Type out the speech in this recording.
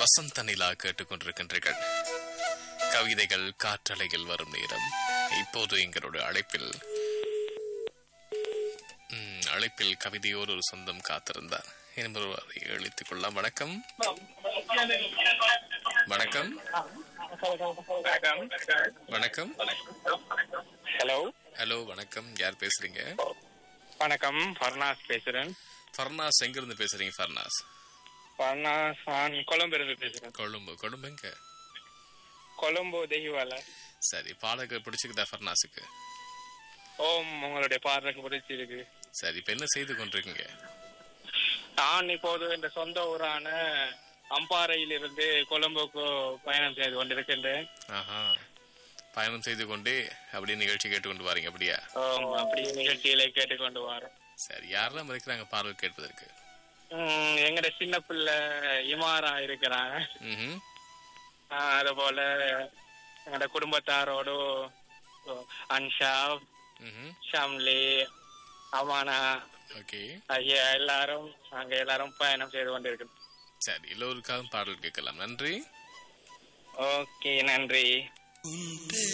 வசந்த நிலா கேட்டுக்கொண்டிருக்கின்றீர்கள் கவிதைகள் காற்றலையில் வரும் நேரம் இப்போது எங்களோட அழைப்பில் ம், அழைப்பில் கவிதையோடு ஒரு சொந்தம் காத்திருந்தார் என்பவரை அழைத்துக் கொள்ளலாம் வணக்கம் வணக்கம் வணக்கம் ஹலோ ஹலோ வணக்கம் யார் பேசுறீங்க வணக்கம் ஃபர்னாஸ் பேசுறேன் ஃபர்னாஸ் எங்கிருந்து பேசுறீங்க ஃபர்னாஸ் ஃபர்னாஸ் நான் கொழும்பு இருந்து பேசுறேன் கொழும்பு கொழும்பு எங்க கொழும்பு தெய்வால சரி பாடல்கள் பிடிச்சிருக்குதா ஃபர்னாஸுக்கு ஓம் உங்களுடைய பார்வைக்கு பிடிச்சிருக்கு சரி இப்ப என்ன செய்து கொண்டிருக்கீங்க நான் இப்போது இந்த சொந்த ஊரான அம்பாறையிலிருந்து கொழும்புக்கு பயணம் செய்து கொண்டிருக்கின்றேன் ஆஹா பயணம் செய்து கொண்டே அப்படியே நிகழ்ச்சி கேட்டுக்கொண்டு வாரீங்க அப்படியா ஓம் அப்படி நிகழ்ச்சிகளை கேட்டுக்கொண்டு வரோம் சரி யாரெல்லாம் இருக்கிறாங்க பாடல் கேட்பதற்கு உம், எங்கட சின்ன பிள்ளை இமாரா இருக்கிறாங்க ம்ஹும். ஆஹ், அதுபோல எங்கட குடும்பத்தாரோடு அன்ஷா ம்ஹும். ஷம்லி அமானா ஓகே ஆகிய எல்லாரும் நாங்க எல்லாரும் பயணம் செய்து கொண்டிருக்கிறோம் சரி எல்லோருக்காகவும் பாடல் கேட்கலாம் நன்றி ஓகே நன்றி